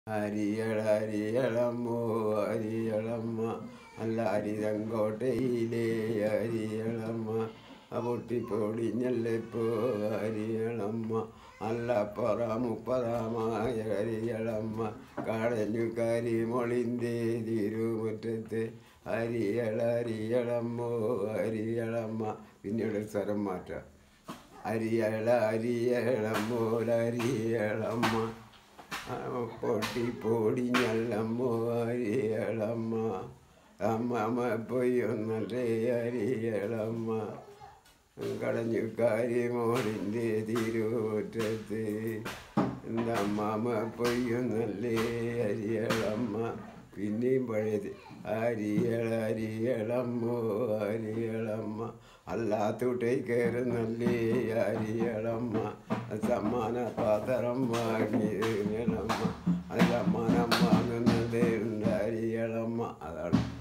അരിയള അരിയളമ്മോ അരിയളമ്മ അല്ല അരിതങ്കോട്ടയിലെ അരിയളമ്മ പൊട്ടിപ്പൊടിഞ്ഞല്ലപ്പോ അരിയളമ്മ അല്ല പറമുപ്പറമായ അരിയളമ്മ കടഞ്ഞു കരിമൊളിൻ്റെ തിരുമുറ്റത്ത് അരിയള അരിയളമ്മോ അരിയളമ്മ പിന്നീട് സ്വരം മാറ്റാം അരിയള അരിയളമ്മോലരിയളമ്മ പൊട്ടി പൊടിഞ്ഞല്ലമ്മോ അരിയളമ്മ അമ്മമ്മ പൊയ്യൊന്നല്ലേ അരിയളമ്മ കടഞ്ഞു കാര്യമോളിൻ്റെ തിരുവറ്റത്ത് എന്താ അമ്മമ്മ പൊയ്യൊന്നല്ലേ അരിയളമ്മ പിന്നെയും പഴയത് അരിയള അരിയളമ്മോ അരിയളമ്മ അല്ലാത്തൂട്ടേ കയറുന്നല്ലേ അരിയളമ്മ സമ്മാന പാത്രം വാങ്ങിയളമ്മ അത് സമ്മാനം വാങ്ങുന്നത് ഉണ്ട് അരിയളമ്മ അതാണ്